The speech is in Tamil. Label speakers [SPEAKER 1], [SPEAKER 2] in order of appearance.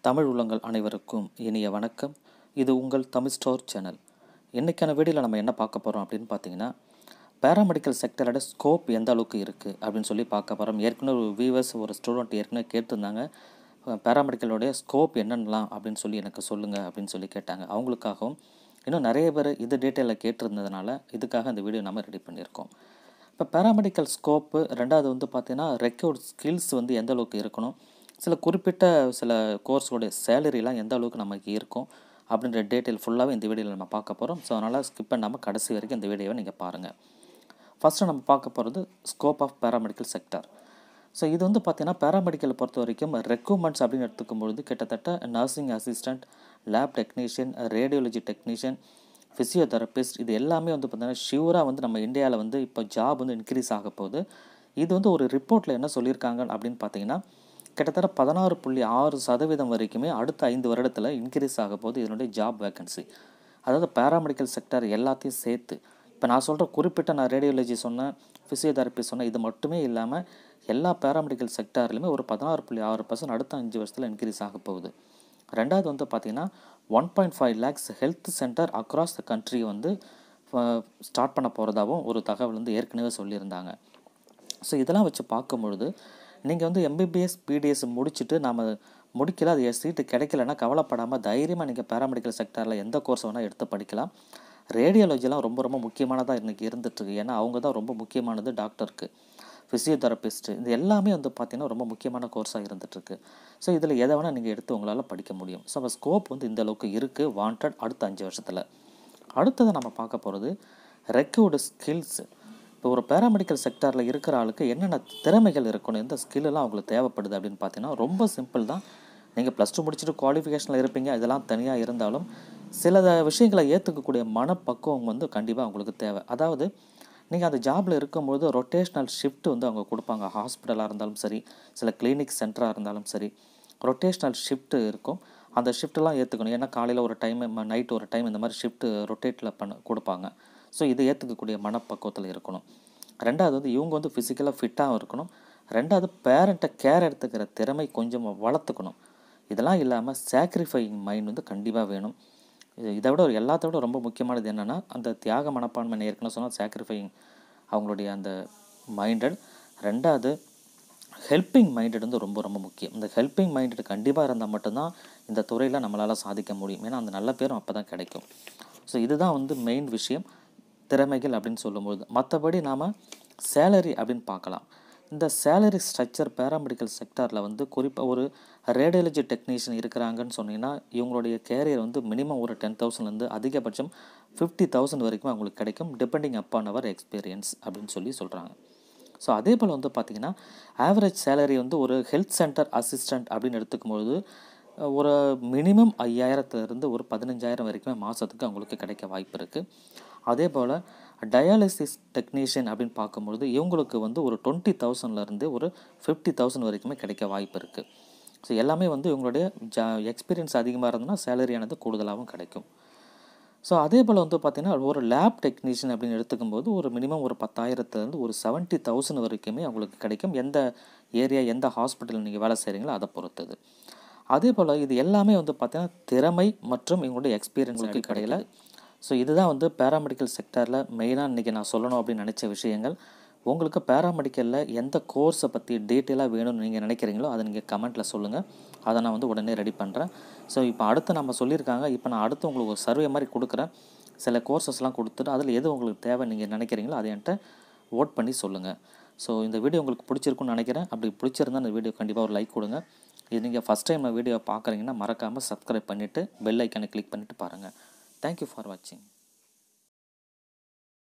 [SPEAKER 1] தமிழ் உள்ளங்கள் அனைவருக்கும் இனிய வணக்கம் இது உங்கள் தமிழ் ஸ்டோர் சேனல் இன்றைக்கான வீடியோவில் நம்ம என்ன பார்க்க போகிறோம் அப்படின்னு பார்த்தீங்கன்னா பேராமெடிக்கல் செக்டரோட ஸ்கோப் எந்த அளவுக்கு இருக்குது அப்படின்னு சொல்லி பார்க்க போகிறோம் ஏற்கனவே ஒரு வியூவர்ஸ் ஒரு ஸ்டூடெண்ட் ஏற்கனவே கேட்டிருந்தாங்க பேராமெடிக்கலோடைய ஸ்கோப் என்னென்னலாம் அப்படின்னு சொல்லி எனக்கு சொல்லுங்கள் அப்படின்னு சொல்லி கேட்டாங்க அவங்களுக்காகவும் இன்னும் நிறைய பேர் இது டீட்டெயிலில் கேட்டிருந்ததுனால இதுக்காக இந்த வீடியோ நம்ம ரெடி பண்ணியிருக்கோம் இப்போ பேராமெடிக்கல் ஸ்கோப்பு ரெண்டாவது வந்து பார்த்தீங்கன்னா ரெக்கார்ட் ஸ்கில்ஸ் வந்து எந்த அளவுக்கு இருக்கணும் சில குறிப்பிட்ட சில கோர்ஸோடைய சேலரிலாம் எந்த அளவுக்கு நமக்கு இருக்கும் அப்படின்ற டீட்டெயில் ஃபுல்லாகவே இந்த வீடியோவில் நம்ம பார்க்க போகிறோம் ஸோ அதனால் ஸ்கிப் பண்ணாமல் கடைசி வரைக்கும் இந்த வீடியோவை நீங்கள் பாருங்கள் ஃபஸ்ட்டு நம்ம பார்க்க போகிறது scope of paramedical sector so இது வந்து பார்த்திங்கன்னா பேராமெடிக்கலை பொறுத்த வரைக்கும் ரெக்யூப்மெண்ட்ஸ் அப்படின்னு எடுத்துக்கும் பொழுது கிட்டத்தட்ட nursing assistant lab technician radiology technician physiotherapist இது எல்லாமே வந்து பார்த்திங்கன்னா ஷியூராக வந்து நம்ம இந்தியாவில் வந்து இப்போ ஜாப் வந்து இன்க்ரீஸ் ஆக போகுது இது வந்து ஒரு ரிப்போர்ட்டில் என்ன சொல்லியிருக்காங்க அப்படின்னு பார்த்தீங்கன்னா கிட்டத்தட்ட பதினாறு புள்ளி ஆறு சதவீதம் வரைக்குமே அடுத்த ஐந்து வருடத்தில் இன்க்ரீஸ் ஆக போகுது இதனுடைய ஜாப் வேக்கன்சி அதாவது பேராமெடிக்கல் செக்டர் எல்லாத்தையும் சேர்த்து இப்போ நான் சொல்கிற குறிப்பிட்ட நான் ரேடியோலஜி சொன்னேன் ஃபிசியோதெரப்பி சொன்னேன் இது மட்டுமே இல்லாமல் எல்லா பேராமெடிக்கல் செக்டார்லையுமே ஒரு பதினாறு புள்ளி ஆறு பர்சன்ட் அடுத்த அஞ்சு வருஷத்தில் இன்க்ரீஸ் ஆக போகுது ரெண்டாவது வந்து பார்த்திங்கன்னா one point five lakhs health centre across the country வந்து ஸ்டார்ட் பண்ண போகிறதாகவும் ஒரு தகவல் வந்து ஏற்கனவே சொல்லியிருந்தாங்க ஸோ இதெல்லாம் வச்சு பார்க்கும்பொழுது நீங்கள் வந்து எம்பிபிஎஸ் பிடிஎஸ் முடிச்சுட்டு நம்ம முடிக்கல அது சீட்டு கிடைக்கலன்னா கவலைப்படாமல் தைரியமாக நீங்கள் பேராமெடிக்கல் செக்டரில் எந்த கோர்ஸ் வேணால் எடுத்து படிக்கலாம் ரேடியாலஜிலாம் ரொம்ப ரொம்ப முக்கியமானதாக இன்றைக்கி இருந்துகிட்ருக்கு ஏன்னா அவங்க தான் ரொம்ப முக்கியமானது டாக்டருக்கு ஃபிசியோதெரபிஸ்ட்டு இது எல்லாமே வந்து பார்த்திங்கன்னா ரொம்ப முக்கியமான கோர்ஸாக இருந்துகிட்ருக்கு ஸோ இதில் எதை வேணால் நீங்கள் எடுத்து உங்களால் படிக்க முடியும் ஸோ அப்போ ஸ்கோப் வந்து இந்த அளவுக்கு இருக்குது வாண்டட் அடுத்த அஞ்சு வருஷத்தில் அடுத்தது நம்ம பார்க்க போகிறது ரெக்கோர்டு ஸ்கில்ஸு இப்போ ஒரு பேராமெடிக்கல் செக்டாரில் இருக்கிற ஆளுக்கு என்னென்ன திறமைகள் இருக்கணும் எந்த ஸ்கில்லாம் அவங்களுக்கு தேவைப்படுது அப்படின்னு பார்த்தீங்கன்னா ரொம்ப சிம்பிள் தான் நீங்கள் ப்ளஸ் டூ முடிச்சுட்டு குவாலிஃபிகேஷனில் இருப்பீங்க இதெல்லாம் தனியாக இருந்தாலும் சில விஷயங்களை ஏற்றுக்கக்கூடிய மனப்பக்குவம் வந்து கண்டிப்பாக அவங்களுக்கு தேவை அதாவது நீங்கள் அந்த ஜாபில் இருக்கும்போது ரொட்டேஷ்னல் ஷிஃப்ட் வந்து அவங்க கொடுப்பாங்க ஹாஸ்பிட்டலாக இருந்தாலும் சரி சில கிளினிக் சென்டராக இருந்தாலும் சரி ரொட்டேஷ்னல் ஷிஃப்ட்டு இருக்கும் அந்த ஷிஃப்ட்டெல்லாம் ஏற்றுக்கணும் ஏன்னா காலையில் ஒரு டைம் நைட் ஒரு டைம் இந்த மாதிரி ஷிஃப்ட்டு ரொட்டேட்டில் பண்ண கொடுப்பாங்க ஸோ இதை ஏற்றுக்கக்கூடிய மனப்பக்குவத்தில் இருக்கணும் ரெண்டாவது வந்து இவங்க வந்து ஃபிசிக்கலாக ஃபிட்டாகவும் இருக்கணும் ரெண்டாவது பேரண்ட்டை கேர் எடுத்துக்கிற திறமை கொஞ்சம் வளர்த்துக்கணும் இதெல்லாம் இல்லாமல் சாக்ரிஃபைங் மைண்ட் வந்து கண்டிப்பாக வேணும் இதை விட ஒரு எல்லாத்த விட ரொம்ப முக்கியமானது என்னென்னா அந்த தியாக மனப்பான்மை ஏற்கனவே சொன்னால் சாக்ரிஃபைங் அவங்களுடைய அந்த மைண்டட் ரெண்டாவது ஹெல்பிங் மைண்டட் வந்து ரொம்ப ரொம்ப முக்கியம் இந்த ஹெல்பிங் மைண்டட் கண்டிப்பாக இருந்தால் மட்டும்தான் இந்த துறையில் நம்மளால் சாதிக்க முடியும் ஏன்னா அந்த நல்ல பேரும் அப்போ தான் கிடைக்கும் ஸோ இதுதான் வந்து மெயின் விஷயம் திறமைகள் அப்படின்னு சொல்லும்போது மற்றபடி நாம் சேலரி அப்படின்னு பார்க்கலாம் இந்த சேலரி ஸ்ட்ரக்சர் பேராமெடிக்கல் செக்டாரில் வந்து குறிப்பாக ஒரு ரேடியாலஜி டெக்னீஷியன் இருக்கிறாங்கன்னு சொன்னீங்கன்னா இவங்களுடைய கேரியர் வந்து மினிமம் ஒரு டென் தௌசண்ட்லேருந்து அதிகபட்சம் ஃபிஃப்டி தௌசண்ட் வரைக்கும் அவங்களுக்கு கிடைக்கும் டிபெண்டிங் அப்பான் அவர் எக்ஸ்பீரியன்ஸ் அப்படின்னு சொல்லி சொல்கிறாங்க ஸோ அதே போல் வந்து பார்த்திங்கன்னா ஆவரேஜ் சேலரி வந்து ஒரு ஹெல்த் சென்டர் அசிஸ்டண்ட் அப்படின்னு எடுத்துக்கும்போது ஒரு மினிமம் ஐயாயிரத்துலேருந்து ஒரு பதினஞ்சாயிரம் வரைக்குமே மாதத்துக்கு அவங்களுக்கு கிடைக்க வாய்ப்பு இருக்குது அதே போல் டயாலிசிஸ் டெக்னீஷியன் அப்படின்னு பார்க்கும்பொழுது இவங்களுக்கு வந்து ஒரு டுவெண்ட்டி தௌசண்ட்லேருந்து ஒரு ஃபிஃப்டி தௌசண்ட் வரைக்குமே கிடைக்க வாய்ப்பு இருக்குது ஸோ எல்லாமே வந்து இவங்களுடைய ஜா எக்ஸ்பீரியன்ஸ் அதிகமாக இருந்ததுன்னா சேலரியானது கூடுதலாகவும் கிடைக்கும் ஸோ அதே போல் வந்து பார்த்திங்கன்னா ஒரு லேப் டெக்னீஷியன் அப்படின்னு எடுத்துக்கும்போது ஒரு மினிமம் ஒரு பத்தாயிரத்துலேருந்து ஒரு செவன்ட்டி தௌசண்ட் வரைக்குமே அவங்களுக்கு கிடைக்கும் எந்த ஏரியா எந்த ஹாஸ்பிட்டல் நீங்கள் வேலை செய்கிறீங்களோ அதை பொறுத்தது அதே போல் இது எல்லாமே வந்து பார்த்திங்கன்னா திறமை மற்றும் இவங்களுடைய எக்ஸ்பீரியன்ஸுக்கு கிடையில ஸோ இதுதான் வந்து பேராமெடிக்கல் செக்டரில் மெயினாக இன்றைக்கி நான் சொல்லணும் அப்படின்னு நினச்ச விஷயங்கள் உங்களுக்கு பேராமெடிக்கலில் எந்த கோர்ஸை பற்றி டீட்டெயிலாக வேணும்னு நீங்கள் நினைக்கிறீங்களோ அதை நீங்கள் கமெண்ட்டில் சொல்லுங்கள் அதை நான் வந்து உடனே ரெடி பண்ணுறேன் ஸோ இப்போ அடுத்து நம்ம சொல்லியிருக்காங்க இப்போ நான் அடுத்து உங்களுக்கு ஒரு சர்வே மாதிரி கொடுக்குறேன் சில கோர்சஸ்லாம் கொடுத்துட்டு அதில் எது உங்களுக்கு தேவை நீங்கள் நினைக்கிறீங்களோ அதை என்கிட்ட ஓட் பண்ணி சொல்லுங்கள் ஸோ இந்த வீடியோ உங்களுக்கு பிடிச்சிருக்குன்னு நினைக்கிறேன் அப்படி பிடிச்சிருந்தா இந்த வீடியோ கண்டிப்பாக ஒரு லைக் கொடுங்க இது நீங்கள் ஃபஸ்ட் டைம் வீடியோ பார்க்குறீங்கன்னா மறக்காமல் சப்ஸ்கிரைப் பண்ணிவிட்டு பெல் ஐக்கனை கிளிக் பண்ணிவிட்டு பாருங்கள் தேங்க்யூ ஃபார் வாட்சிங்